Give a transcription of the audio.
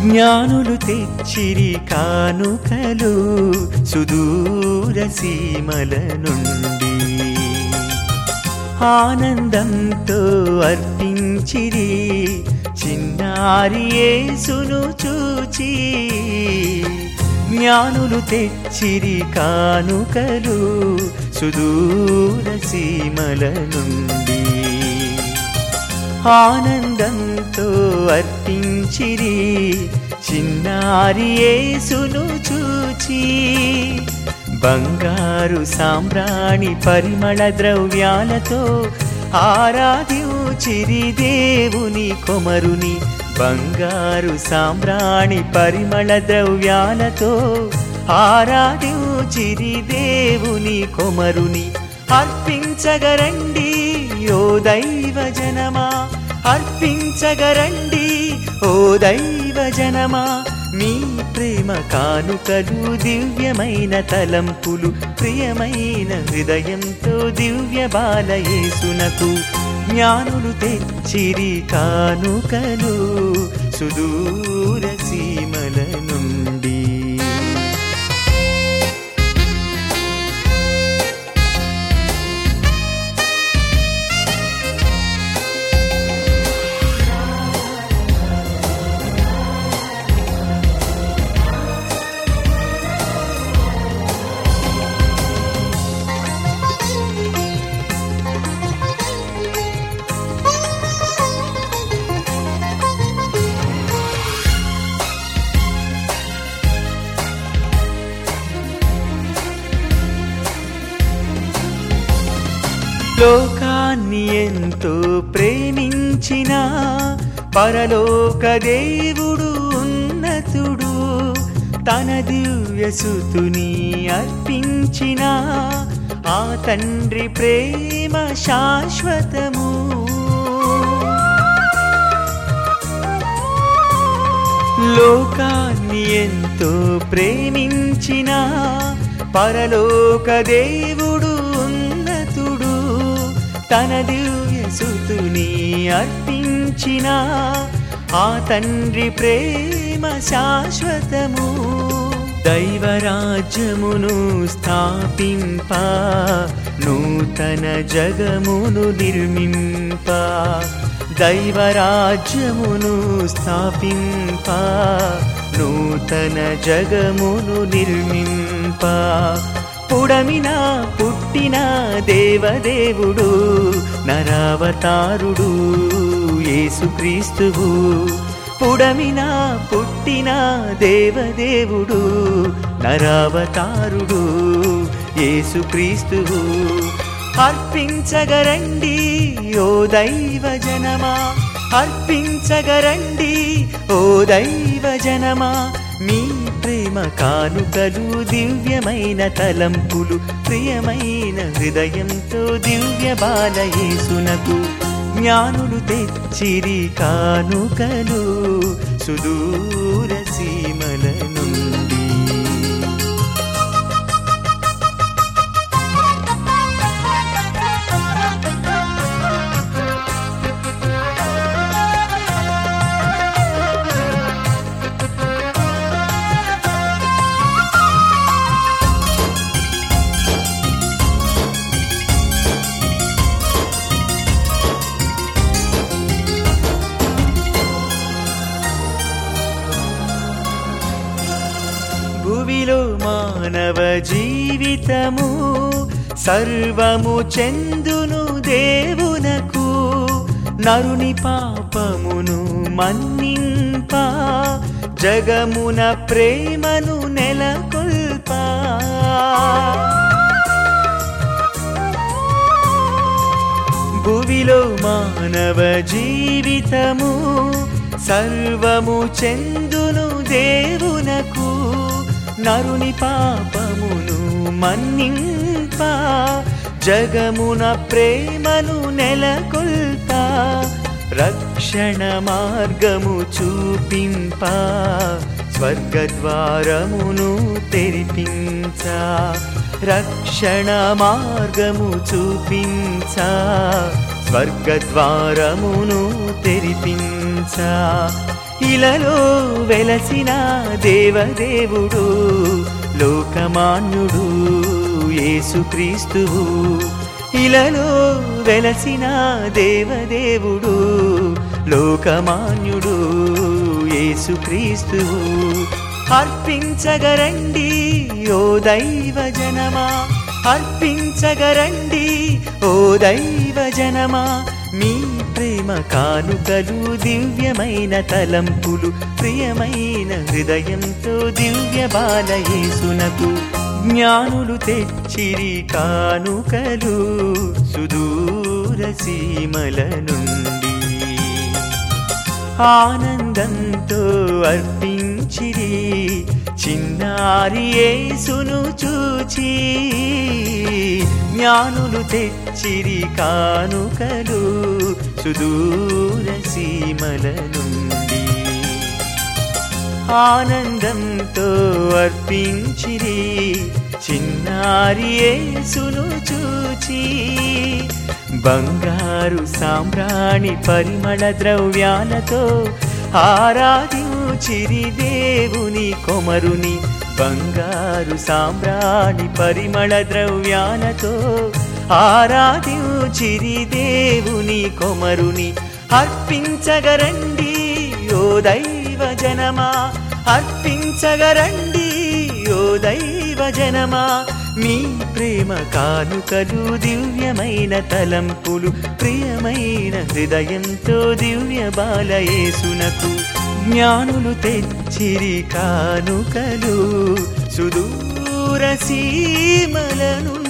జ్ఞానులు తెచ్చిరి కానుకలు సుదూర సీమల నుండి ఆనందంతో అర్పించిరి చిన్నారి యేసును చూచి జ్ఞానులు తెచ్చిరి కానుకలు సుదూర సీమల నుండి ఆనందంతో అర్పించిరి చిన్నారి యేసును చూచి బంగారు సాంబ్రాణి పరిమళ ద్రవ్యాలతో ఆరాధించిరి దేవుని కొమరుని బంగారు సాంబ్రాణి పరిమళ ద్రవ్యాలతో ఆరాధించిరి దేవుని కొమరుని అర్పించగరండి ఓ దైవ జనమా అర్పించగరండి ఓ దైవ జనమా మీ ప్రేమ కానుకలు దివ్యమైన తలంపులు ప్రియమైన హృదయంతో దివ్య బాలయేసునకు జ్ఞానులు తెచ్చిరి కానుకలు సుదూర సీమల నుండి లోకాన్ని ఎంతో ప్రేమించిన పరలోక దేవుడు ఉన్నతుడు తన దివ్యసుతుని అర్పించిన ఆ తండ్రి ప్రేమ శాశ్వతము లోకాన్ని ఎంతో ప్రేమించిన పరలోక దేవుడు ఉన్నతుడు తన దివ్యసుతుని అర్పించిన ఆ తండ్రి ప్రేమ శాశ్వతము దైవరాజ్యమును స్థాపింప నూతన జగమును నిర్మింప దైవరాజ్యమును స్థాపింప నూతన జగమును నిర్మింప పుడమిన పుట్టిన దేవదేవుడు నరావతారుడు యేసుక్రీస్తువు పుడమిన పుట్టిన దేవదేవుడు నరావతారుడు యేసుక్రీస్తువు అర్పించగరండి ఓ దైవ జనమా అర్పించగరండి ఓ దైవ జనమా మీ ప్రేమ కానుకలు దివ్యమైన తలంపులు ప్రియమైన హృదయంతో దివ్య బాలయేసునకు జ్ఞానులు తెచ్చిరి కానుకలు సుదూర సీమల నుండి భువిలో మానవ జీవితము సర్వము చెందును దేవునకు నరుని పాపమును మన్నింప జగమున ప్రేమను నెలకొల్పా భువిలో మానవ జీవితము సర్వము చెందును దేవునకు నరుని పాపమును మన్నింప జగమున ప్రేమను నెలకొల్ప రక్షణ మార్గము చూపింప స్వర్గద్వారమును తెరిపించ రక్షణ మార్గము చూపించ స్వర్గద్వారమును తెరిపించ ఇలలో వెలసిన దేవదేవుడు లోకమాన్యుడు యేసుక్రీస్తువు ఇలలో వెలసిన దేవదేవుడు లోకమాన్యుడు యేసుక్రీస్తువు అర్పించగరండి ఓ దైవ జనమా అర్పించగరండి ఓ దైవ జనమా మీ ప్రేమ కానుకలు దివ్యమైన తలంపులు ప్రియమైన హృదయంతో దివ్య బాలయేసునకు జ్ఞానులు తెచ్చిరి కానుకలు సుదూర సీమల నుండి ఆనందంతో అర్పించిరి చిన్నారి యేసును చూచి జ్ఞానులు తెచ్చిరి కానుకలు సుదూర సీమల నుండి ఆనందంతో అర్పించిరి చిన్నారి యేసును చూచి బంగారు సాంబ్రాణి పరిమళ ద్రవ్యాలతో ఆరాధించిరి దేవుని కొమరుని బంగారు సాంబ్రాణి పరిమళ ద్రవ్యాలతో ఆరాధించిరి దేవుని కొమరుని అర్పించగరండి ఓ దైవ జనమా అర్పించగరండి ఓ దైవ జనమా మీ ప్రేమ కానుకలు దివ్యమైన తలంపులు ప్రియమైన హృదయంతో దివ్య బాలయేసునకు జ్ఞానులు తెచ్చిరి కానుకలు సుదూర సీమల నుండి